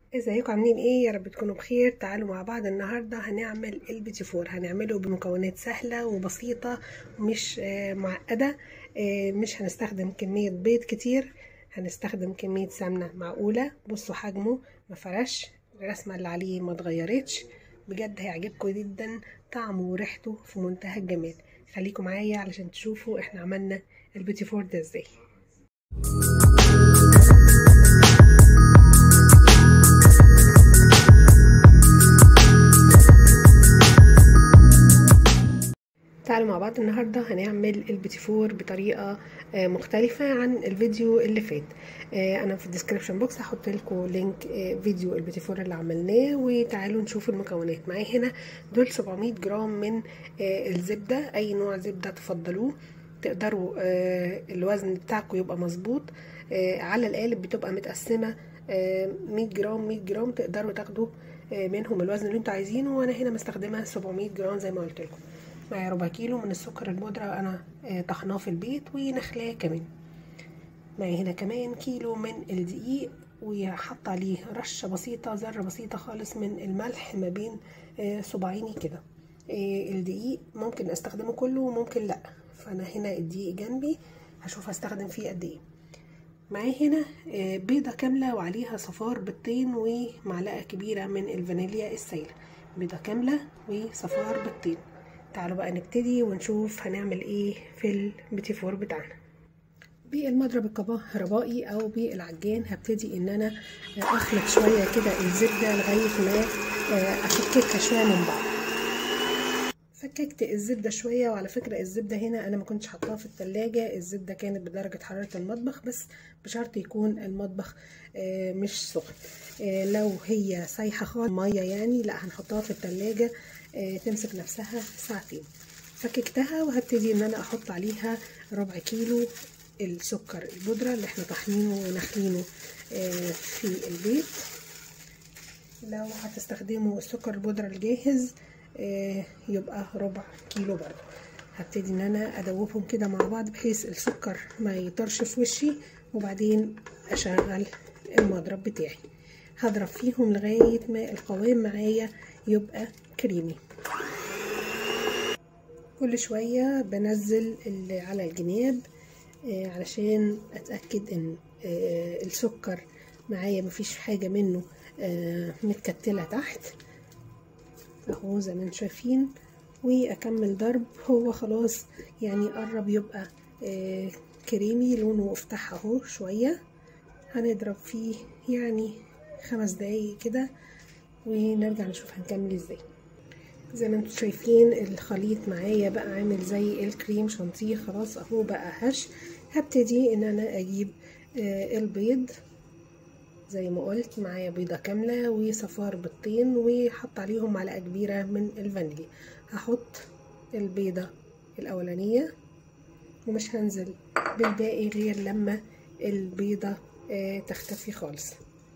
ازيكم عاملين ايه يا رب تكونوا بخير تعالوا مع بعض النهارده هنعمل البيتي فور هنعمله بمكونات سهله وبسيطه ومش آه، معقده آه، مش هنستخدم كميه بيض كتير هنستخدم كميه سمنه معقوله بصوا حجمه ما فرش الرسمه اللي عليه ما اتغيرتش بجد هيعجبكم جدا طعمه وريحته في منتهى الجمال خليكم معايا علشان تشوفوا احنا عملنا البيتي فور ده ازاي تعالوا مع بعض النهاردة هنعمل البيتي فور بطريقة آه، مختلفة عن الفيديو اللي فات آه، انا في الديسكريبشن بوكس هحط لكم لينك آه، فيديو البيتي فور اللي عملناه وتعالوا نشوف المكونات معايا هنا دول 700 جرام من الزبدة اي نوع زبدة تفضلوه تقدروا الوزن بتاعكم يبقى مظبوط على القالب بتبقى متقسمة 100 جرام 100 جرام تقدروا تاخدوا منهم الوزن اللي انتوا عايزينه وانا هنا مستخدمه 700 جرام زي ما قلت لكم معايا ربع كيلو من السكر البودرة انا طحناه في البيت ونخلاه كمان معايا هنا كمان كيلو من الدقيق وحط عليه رشة بسيطة ذرة بسيطة خالص من الملح ما بين صباعيني كده الدقيق ممكن استخدمه كله وممكن لا فانا هنا الدقيق جنبي هشوف هستخدم فيه قد ايه معايا هنا بيضة كاملة وعليها صفار بيضتين ومعلقة كبيرة من الفانيليا السايلة بيضة كاملة وصفار بيضتين تعالوا بقى نبتدي ونشوف هنعمل ايه في البيتي فور بتاعنا بالمضرب الكهربائي او بالعجان هبتدي ان انا اخلط شويه كده الزبده لغايه ما افككها شويه من بعض فككت الزبدة شوية وعلى فكرة الزبدة هنا أنا ما كنتش حطاها في التلاجة الزبدة كانت بدرجة حرارة المطبخ بس بشرط يكون المطبخ مش سخن لو هي سايحة خالص مية يعني لا هنحطها في التلاجة تمسك نفسها ساعتين فككتها وهبتدي ان انا احط عليها ربع كيلو السكر البودرة اللي احنا طحنينه ونخلينه في البيت لو هتستخدموا السكر البودرة الجاهز يبقى ربع كيلو برضه هبتدي ان انا ادوبهم كده مع بعض بحيث السكر ما يطرش في وشي وبعدين اشغل المضرب بتاعي هضرب فيهم لغاية ما القوام معايا يبقى كريمي كل شوية بنزل اللي على الجناب آه علشان اتأكد ان آه السكر معايا مفيش حاجة منه آه متكتلة تحت اهو زي ما انتم شايفين واكمل ضرب هو خلاص يعني قرب يبقى كريمي لونه افتح اهو شوية هنضرب فيه يعني خمس دقايق كده ونرجع نشوف هنكمل ازاي زي ما انتم شايفين الخليط معايا بقى عامل زي الكريم شانتيه خلاص اهو بقى هش هبتدي ان انا اجيب آه البيض زي ما قلت معايا بيضة كاملة وصفار بيضتين وحط عليهم معلقة كبيرة من الفانيليا هحط البيضة الاولانية ومش هنزل بالباقي غير لما البيضة آه تختفي خالص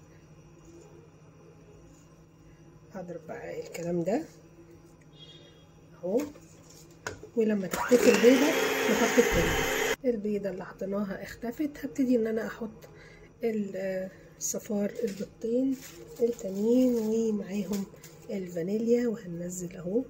هضرب بقى الكلام ده اهو ولما تختفي البيضة نحط التاني البيضة اللي حطيناها اختفت هبتدي ان انا احط الصفار البيضتين التانيين ومعاهم الفانيليا وهننزل اهو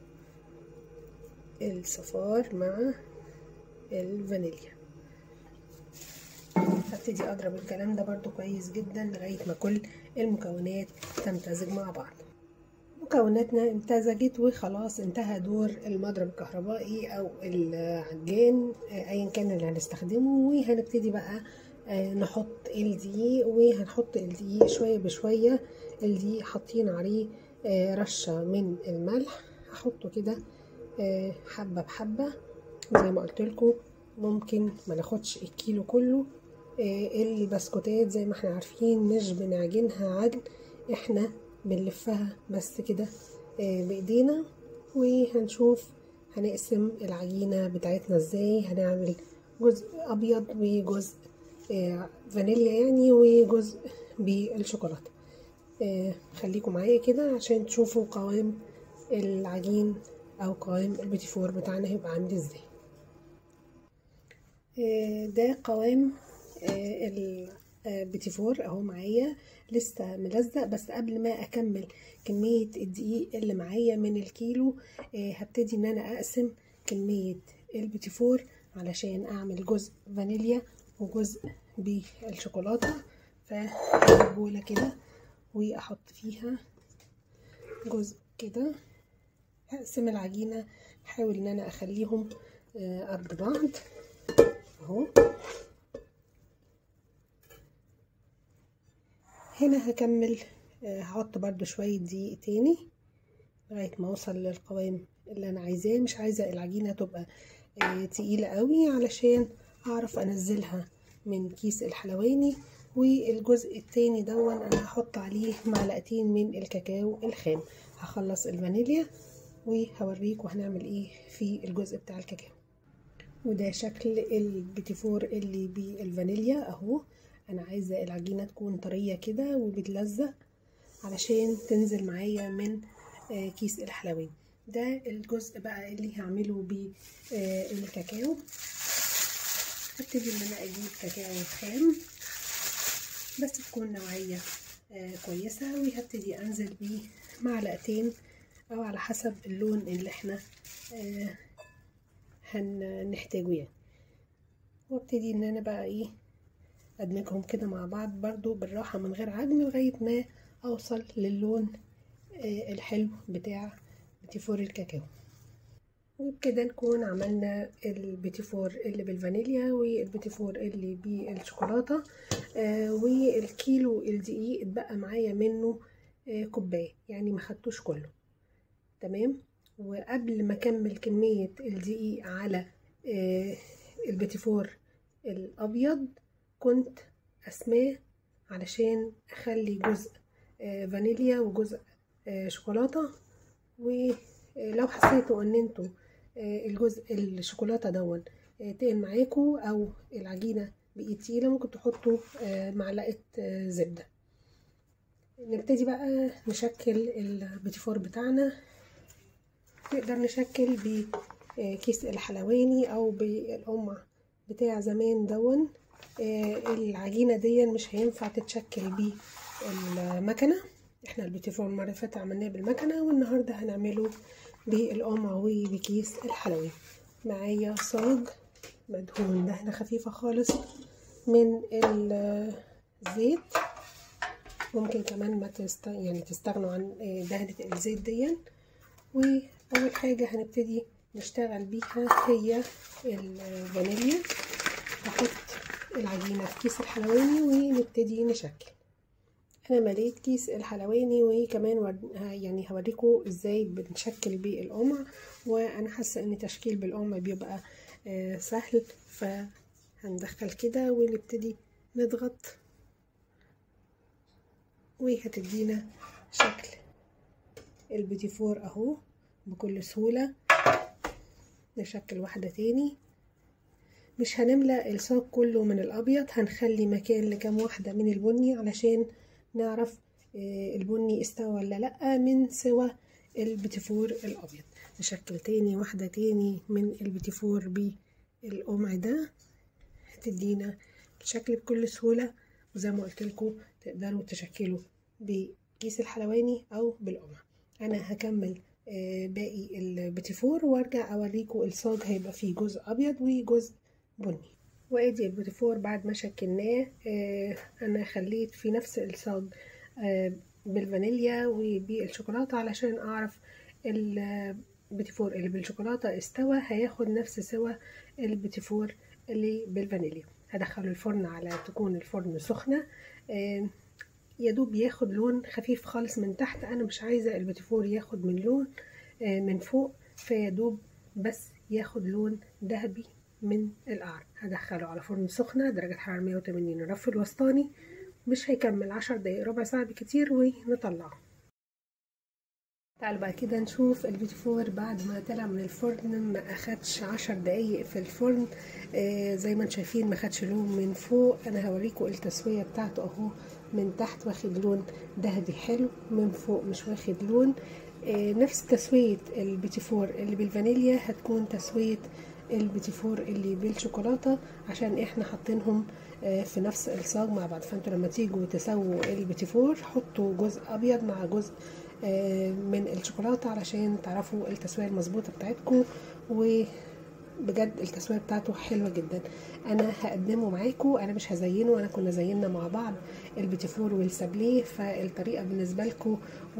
الصفار مع الفانيليا هبتدي اضرب الكلام ده برضو كويس جدا لغاية ما كل المكونات تمتزج مع بعض مكوناتنا امتزجت وخلاص انتهى دور المضرب الكهربائي او العجان ايا كان اللي هنستخدمه وهنبتدي بقى نحط الدقيق وهنحط الدقيق شوية بشوية الدقيق حاطين عليه رشة من الملح هحطه كده حبة بحبة زي ما قلت لكم ممكن ما ناخدش الكيلو كله البسكوتات زي ما احنا عارفين مش بنعجنها عجن احنا بنلفها بس كده بايدينا وهنشوف هنقسم العجينة بتاعتنا ازاي هنعمل جزء ابيض وجزء فانيليا يعني وجزء بالشوكولاتة خليكم معايا كده عشان تشوفوا قوام العجين او قوام البيتي فور بتاعنا هيبقى عامل ازاي ده قوام بيتي فور اهو معايا لسه ملزق بس قبل ما اكمل كمية الدقيق اللي معايا من الكيلو هبتدي ان انا اقسم كمية البيتي فور علشان اعمل جزء فانيليا وجزء بالشوكولاتة فهجيب بولة كده واحط فيها جزء كده هقسم العجينة احاول ان انا اخليهم قد بعض اهو هنا هكمل هحط برضو شوية دقيق تاني لغاية ما اوصل للقوام اللي انا عايزاه مش عايزة العجينة تبقى تقيلة قوي علشان اعرف انزلها من كيس الحلواني والجزء التاني دون انا هحط عليه معلقتين من الكاكاو الخام هخلص الفانيليا وهوريكم هنعمل ايه في الجزء بتاع الكاكاو وده شكل البيتيفور اللي بالفانيليا اهو انا عايزه العجينه تكون طريه كده وبتلزق علشان تنزل معايا من كيس الحلواني ده الجزء بقى اللي هعمله بالكاكاو هبتدي ان انا اجيب كاكاو خام بس تكون نوعيه كويسه وهبتدي انزل بيه معلقتين او على حسب اللون اللي احنا هنحتاجه يعني وابتدي ان انا بقى ايه ادمجهم كده مع بعض برضو بالراحة من غير عجن لغاية ما اوصل للون الحلو بتاع بيتيفور الكاكاو وبكده نكون عملنا البيتيفور اللي بالفانيليا والبيتيفور اللي بالشوكولاتة والكيلو الدقيق اتبقى معايا منه كوباية يعني ما خدتوش كله تمام وقبل ما اكمل كمية الدقيق على البيتيفور الابيض كنت اسماه علشان اخلي جزء فانيليا وجزء شوكولاتة ولو حسيتوا ان انتوا الجزء الشوكولاتة دون تقل معاكو او العجينة بقت تقيلة ممكن تحطوا معلقة زبدة نبتدي بقى نشكل البيتيفور بتاعنا نقدر نشكل بكيس الحلواني او بالقمع بتاع زمان دون العجينه دي مش هينفع تتشكل بالمكنه احنا البيتيفور المره اللي فاتت عملناه بالمكنه والنهارده هنعمله بالقمع وبكيس الحلواني معايا صاج مدهون دهنه خفيفه خالص من الزيت ممكن كمان ما تست... يعني تستغنوا عن دهنه الزيت دي واول حاجه هنبتدي نشتغل بيها هي الفانيليا هحط العجينه في كيس الحلواني ونبتدي نشكل انا مليت كيس الحلواني وكمان ورد... يعني هوريكم ازاي بنشكل بالقمع وانا حاسه ان تشكيل بالقمع بيبقى آه سهل فهندخل كده ونبتدي نضغط وهتدينا شكل البيتيفور اهو بكل سهولة نشكل واحدة تاني مش هنملأ الصاج كله من الأبيض هنخلي مكان لكام واحدة من البني علشان نعرف البني استوى ولا لأ من سوى البيتيفور الأبيض نشكل تاني واحدة تاني من البيتيفور بالقمع ده هتدينا الشكل بكل سهولة وزي ما قلت لكم تقدروا تشكلوا بكيس الحلواني أو بالقمع أنا هكمل باقي البيتيفور وارجع اوريكم الصاج هيبقى فيه جزء ابيض وجزء بني وادي البيتيفور بعد ما شكلناه انا خليت في نفس الصاج بالفانيليا وبالشوكولاته علشان اعرف البيتيفور اللي بالشوكولاته استوى هياخد نفس سوى البيتيفور اللي بالفانيليا هدخله الفرن على تكون الفرن سخنه يا دوب ياخد لون خفيف خالص من تحت انا مش عايزه البيتيفور ياخد من لون من فوق فيا دوب بس ياخد لون ذهبي من القعر هدخله على فرن سخنه درجه حراره 180 الرف الوسطاني مش هيكمل عشر دقايق ربع ساعه بكتير ونطلعه تعالوا بقى كده نشوف البيتيفور بعد ما طلع من الفرن ما اخدش عشر دقايق في الفرن آه زي ما انتم شايفين ما خدش لون من فوق انا هوريكم التسويه بتاعته اهو من تحت واخد لون ذهبي حلو من فوق مش واخد لون آه نفس تسويه البيتيفور اللي بالفانيليا هتكون تسويه البيتي فور اللي بالشوكولاته عشان احنا حاطينهم في نفس الصاج مع بعض فانتوا لما تيجوا تسووا البيتي فور حطوا جزء ابيض مع جزء من الشوكولاته علشان تعرفوا التسويه المظبوطه بتاعتكم و بجد التسويه بتاعته حلوه جدا انا هقدمه معاكم انا مش هزينه انا كنا زينا مع بعض البيتي فور والسابليه فالطريقه بالنسبه لكم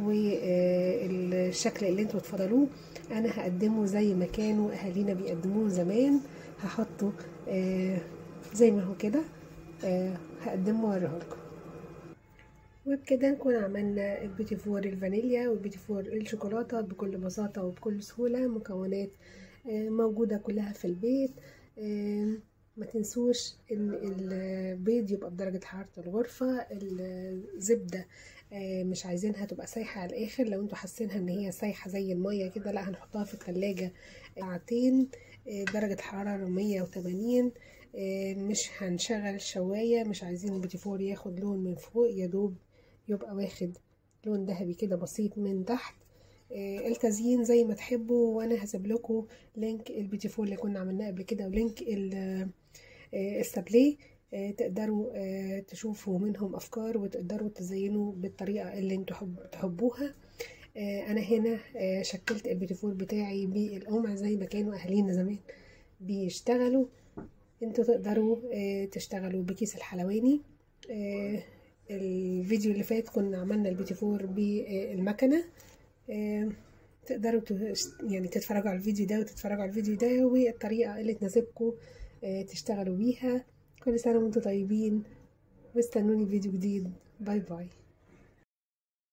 والشكل اللي انتوا تفضلوه انا هقدمه زي ما كانوا اهالينا بيقدموه زمان هحطه زي ما هو كده هقدمه واوريه لكم وبكده نكون عملنا البيتي فور الفانيليا والبيتي فور الشوكولاته بكل بساطه وبكل سهوله مكونات موجودة كلها في البيت ما تنسوش ان البيض يبقى بدرجة حرارة الغرفة الزبدة مش عايزينها تبقى سايحة على الاخر لو انتوا حاسينها ان هي سايحة زي المية كده لا هنحطها في التلاجة ساعتين درجة حرارة 180 مش هنشغل الشواية مش عايزين البيتي فور ياخد لون من فوق يا دوب يبقى واخد لون ذهبي كده بسيط من تحت التزيين زي ما تحبوا وانا هسيب لكم لينك البيتي فور اللي كنا عملناه قبل كده ولينك السابليه تقدروا تشوفوا منهم افكار وتقدروا تزينوا بالطريقه اللي انتوا تحبوها انا هنا شكلت البيتي فور بتاعي بالقمع زي ما كانوا اهالينا زمان بيشتغلوا انتوا تقدروا تشتغلوا بكيس الحلواني الفيديو اللي فات كنا عملنا البيتي فور بالمكنه تقدروا يعني تتفرجوا على الفيديو ده وتتفرجوا على الفيديو ده والطريقة اللي تناسبكم تشتغلوا بيها كل سنة وانتم طيبين واستنوني فيديو جديد باي باي